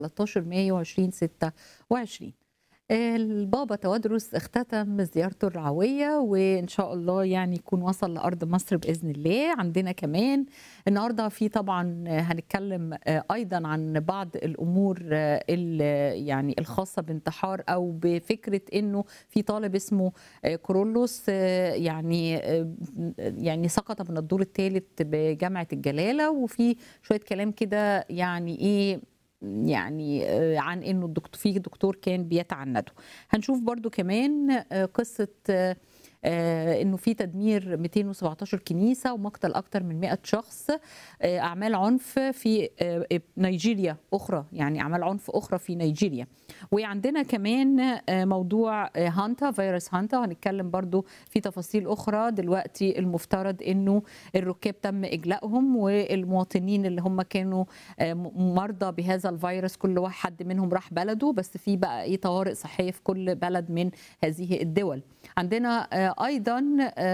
13 مايو 2026 البابا توادرس اختتم زيارته الرعوية وإن شاء الله يعني يكون وصل لأرض مصر بإذن الله عندنا كمان النهاردة في طبعا هنتكلم أيضا عن بعض الأمور يعني الخاصة بانتحار أو بفكرة إنه في طالب اسمه كورولوس يعني يعني سقط من الدور الثالث بجامعة الجلالة وفي شوية كلام كده يعني إيه يعني عن انه الدكتور في دكتور كان بيتعنده هنشوف برضو كمان قصه انه في تدمير 217 كنيسه ومقتل اكثر من 100 شخص اعمال عنف في نيجيريا اخرى يعني اعمال عنف اخرى في نيجيريا وعندنا كمان موضوع هانتا فيروس هانتا وهنتكلم برضو في تفاصيل اخرى دلوقتي المفترض انه الركاب تم اجلائهم والمواطنين اللي هم كانوا مرضى بهذا الفيروس كل واحد منهم راح بلده بس في بقى ايه طوارئ صحيه في كل بلد من هذه الدول عندنا ايضا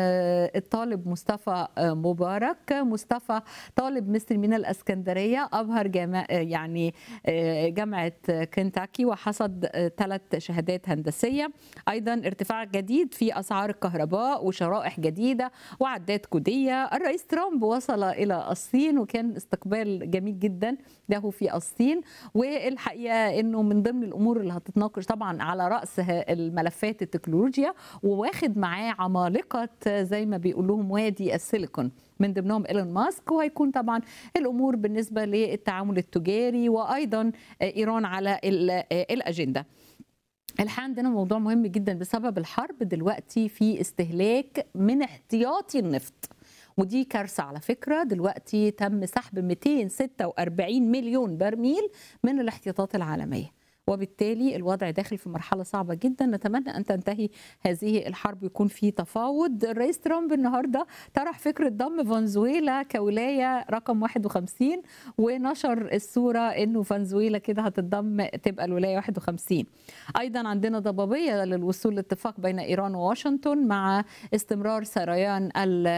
الطالب مصطفى مبارك مصطفى طالب مصري من الاسكندريه ابهر جامعة يعني جامعه كنتاكي وحصد ثلاث شهادات هندسيه ايضا ارتفاع جديد في اسعار الكهرباء وشرائح جديده وعدات كوديه الرئيس ترامب وصل الى الصين وكان استقبال جميل جدا له في الصين والحقيقه انه من ضمن الامور اللي هتتناقش طبعا على راس الملفات التكنولوجيا وواخد معاه عمالقه زي ما بيقول لهم وادي السيليكون من ضمنهم ايلون ماسك وهيكون طبعا الامور بالنسبه للتعامل التجاري وايضا ايران على الاجنده الحقيقه عندنا موضوع مهم جدا بسبب الحرب دلوقتي في استهلاك من احتياطي النفط ودي كارثه على فكره دلوقتي تم سحب 246 مليون برميل من الاحتياطات العالميه وبالتالي الوضع داخل في مرحله صعبه جدا نتمنى ان تنتهي هذه الحرب يكون في تفاوض الرئيس ترامب النهارده طرح فكره ضم فنزويلا كولايه رقم 51 ونشر الصوره انه فنزويلا كده هتتضم تبقى الولايه 51 ايضا عندنا ضبابيه للوصول لاتفاق بين ايران وواشنطن مع استمرار سريان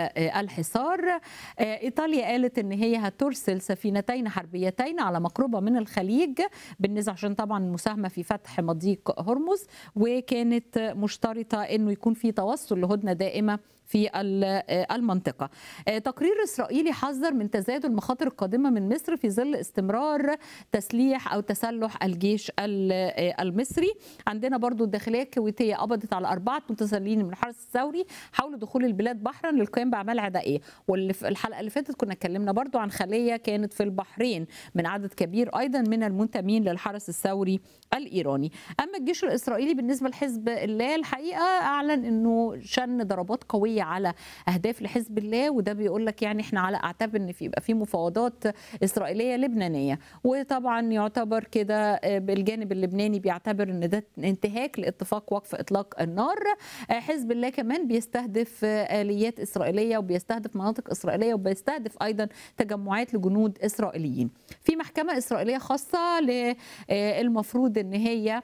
الحصار ايطاليا قالت ان هي هترسل سفينتين حربيتين على مقربه من الخليج بالنسبه عشان طبعا المساهمه في فتح مضيق هرمز وكانت مشترطه انه يكون في توصل لهدنه دائمه في المنطقه. تقرير اسرائيلي حذر من تزايد المخاطر القادمه من مصر في ظل استمرار تسليح او تسلح الجيش المصري. عندنا برضو الداخليه الكويتيه قبضت على اربعه متسللين من الحرس الثوري حاولوا دخول البلاد بحرا للقيام باعمال عدائيه واللي في الحلقه اللي فاتت كنا اتكلمنا برضو عن خليه كانت في البحرين من عدد كبير ايضا من المنتمين للحرس الثوري الايراني. اما الجيش الاسرائيلي بالنسبه لحزب الله الحقيقه اعلن انه شن ضربات قويه على اهداف لحزب الله وده بيقول لك يعني احنا على اعتاب ان في يبقى في مفاوضات اسرائيليه لبنانيه وطبعا يعتبر كده بالجانب اللبناني بيعتبر ان ده انتهاك لاتفاق وقف اطلاق النار حزب الله كمان بيستهدف اليات اسرائيليه وبيستهدف مناطق اسرائيليه وبيستهدف ايضا تجمعات لجنود اسرائيليين في محكمه اسرائيليه خاصه المفروض ان هي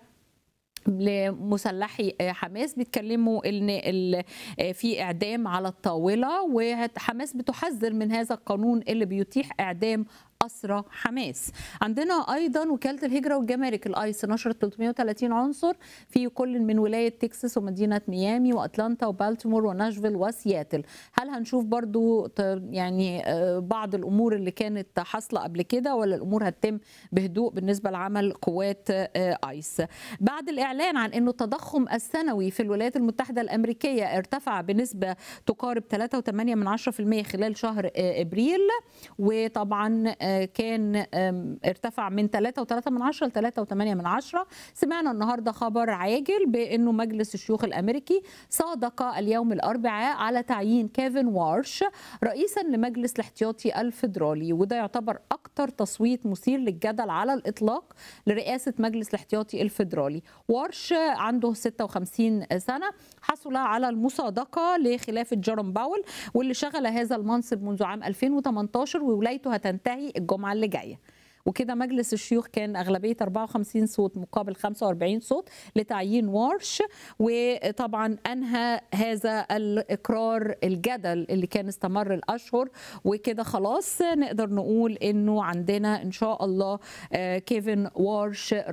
لمسلحي حماس بيتكلموا ان في اعدام على الطاوله وحماس بتحذر من هذا القانون اللي بيتيح اعدام أسرى حماس عندنا أيضا وكالة الهجرة والجمارك الآيس نشرت 330 عنصر في كل من ولاية تكساس ومدينة ميامي وأتلانتا وبالتيمور وناشفيل وسياتل هل هنشوف برضو يعني بعض الأمور اللي كانت حاصلة قبل كده ولا الأمور هتتم بهدوء بالنسبة لعمل قوات آيس بعد الإعلان عن أنه التضخم السنوي في الولايات المتحدة الأمريكية ارتفع بنسبة تقارب 3.8% خلال شهر إبريل وطبعا كان ارتفع من 3.3 من 10 ل 3.8 من 10 سمعنا النهارده خبر عاجل بانه مجلس الشيوخ الامريكي صادق اليوم الاربعاء على تعيين كيفن وارش رئيسا لمجلس الاحتياطي الفيدرالي وده يعتبر اكثر تصويت مثير للجدل على الاطلاق لرئاسه مجلس الاحتياطي الفيدرالي وارش عنده 56 سنه حصل على المصادقه لخلافه جيروم باول واللي شغل هذا المنصب منذ عام 2018 وولايته هتنتهي الجمعه اللي جايه وكده مجلس الشيوخ كان اغلبيه 54 صوت مقابل 45 صوت لتعيين وارش وطبعا انهى هذا الاقرار الجدل اللي كان استمر الاشهر وكده خلاص نقدر نقول انه عندنا ان شاء الله كيفن وارش